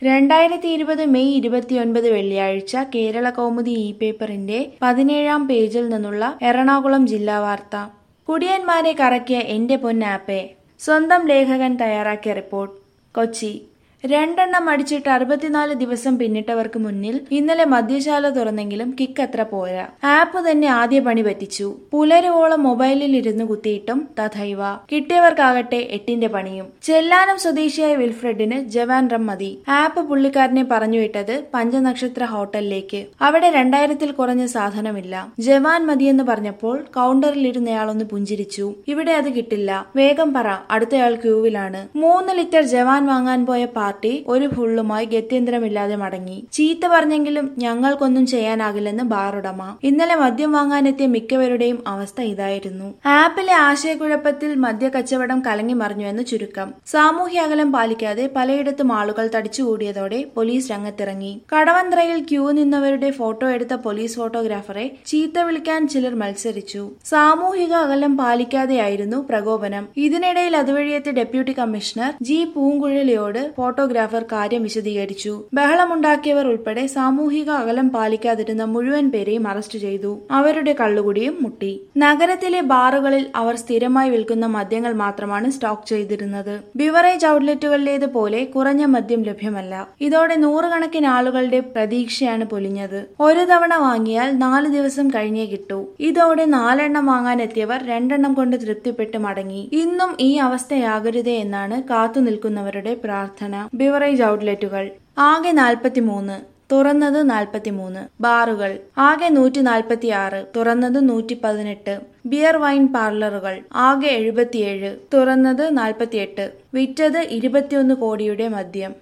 രണ്ടായിരത്തി ഇരുപത് മെയ് ഇരുപത്തിയൊൻപത് വെള്ളിയാഴ്ച കേരള കൗമുദി ഇ പേപ്പറിന്റെ പതിനേഴാം പേജിൽ നിന്നുള്ള എറണാകുളം ജില്ലാ വാർത്ത കുടിയന്മാരെ കറക്കിയ എന്റെ പൊന്നാപ്പേ സ്വന്തം ലേഖകൻ തയ്യാറാക്കിയ റിപ്പോർട്ട് കൊച്ചി രണ്ടെണ്ണം അടിച്ചിട്ട് അറുപത്തിനാല് ദിവസം പിന്നിട്ടവർക്ക് മുന്നിൽ ഇന്നലെ മദ്യശാല തുറന്നെങ്കിലും കിക്ക് അത്ര പോരാ ആപ്പ് തന്നെ ആദ്യ പണി പറ്റിച്ചു പുലരുവോളം മൊബൈലിൽ ഇരുന്ന് കുത്തിയിട്ടും തഥൈവ കിട്ടിയവർക്കാകട്ടെ എട്ടിന്റെ പണിയും ചെല്ലാനം സ്വദേശിയായ വിൽഫ്രെഡിന് ജവാൻ റം മതി ആപ്പ് പുള്ളിക്കാരനെ പറഞ്ഞുവിട്ടത് പഞ്ചനക്ഷത്ര ഹോട്ടലിലേക്ക് അവിടെ രണ്ടായിരത്തിൽ കുറഞ്ഞ സാധനമില്ല ജവാൻ മതിയെന്ന് പറഞ്ഞപ്പോൾ കൗണ്ടറിൽ ഇരുന്നയാളൊന്ന് പുഞ്ചിരിച്ചു ഇവിടെ അത് കിട്ടില്ല വേഗം പറ അടുത്തയാൾ ക്യൂവിലാണ് മൂന്ന് ലിറ്റർ ജവാൻ വാങ്ങാൻ പോയ പാർട്ടി ഒരു ഫുള്ളുമായി ഗത്യന്തരമില്ലാതെ മടങ്ങി ചീത്ത പറഞ്ഞെങ്കിലും ഞങ്ങൾക്കൊന്നും ചെയ്യാനാകില്ലെന്ന് ബാറുടമ ഇന്നലെ മദ്യം വാങ്ങാനെത്തിയ മിക്കവരുടെയും അവസ്ഥ ഇതായിരുന്നു ആപ്പിലെ ആശയക്കുഴപ്പത്തിൽ മദ്യ കച്ചവടം കലങ്ങി മറിഞ്ഞുവെന്ന് ചുരുക്കം സാമൂഹ്യ അകലം പാലിക്കാതെ പലയിടത്തും ആളുകൾ തടിച്ചുകൂടിയതോടെ പോലീസ് രംഗത്തിറങ്ങി കടവന്ത്രയിൽ ക്യൂ നിന്നവരുടെ ഫോട്ടോ എടുത്ത പോലീസ് ഫോട്ടോഗ്രാഫറെ ചീത്ത വിളിക്കാൻ ചിലർ മത്സരിച്ചു സാമൂഹിക അകലം പാലിക്കാതെയായിരുന്നു പ്രകോപനം ഇതിനിടയിൽ അതുവഴിയെത്തിയ ഡെപ്യൂട്ടി കമ്മീഷണർ ജി പൂങ്കുഴലിയോട് ഫോട്ടോഗ്രാഫർ കാര്യം വിശദീകരിച്ചു ബഹളമുണ്ടാക്കിയവർ ഉൾപ്പെടെ സാമൂഹിക അകലം പാലിക്കാതിരുന്ന മുഴുവൻ പേരെയും അറസ്റ്റ് ചെയ്തു അവരുടെ കള്ളുകുടിയും മുട്ടി നഗരത്തിലെ ബാറുകളിൽ അവർ സ്ഥിരമായി വിൽക്കുന്ന മദ്യങ്ങൾ മാത്രമാണ് സ്റ്റോക്ക് ചെയ്തിരുന്നത് ബിവറേജ് ഔട്ട്ലെറ്റുകളിലേത് പോലെ കുറഞ്ഞ മദ്യം ലഭ്യമല്ല ഇതോടെ നൂറുകണക്കിന് ആളുകളുടെ പ്രതീക്ഷയാണ് പൊലിഞ്ഞത് ഒരു തവണ വാങ്ങിയാൽ നാല് ദിവസം കഴിഞ്ഞേ കിട്ടൂ ഇതോടെ നാലെണ്ണം വാങ്ങാനെത്തിയവർ രണ്ടെണ്ണം കൊണ്ട് തൃപ്തിപ്പെട്ട് മടങ്ങി ഇന്നും ഈ അവസ്ഥയാകരുതേ എന്നാണ് കാത്തുനിൽക്കുന്നവരുടെ പ്രാർത്ഥന ബിവറേജ് ഔട്ട്ലെറ്റുകൾ ആകെ നാൽപ്പത്തിമൂന്ന് തുറന്നത് നാൽപ്പത്തിമൂന്ന് ബാറുകൾ ആകെ നൂറ്റി നാൽപ്പത്തി ആറ് തുറന്നത് നൂറ്റി പതിനെട്ട് ബിയർ വൈൻ പാർലറുകൾ ആകെ എഴുപത്തിയേഴ് തുറന്നത് നാൽപ്പത്തിയെട്ട് വിറ്റത് ഇരുപത്തിയൊന്ന് കോടിയുടെ മദ്യം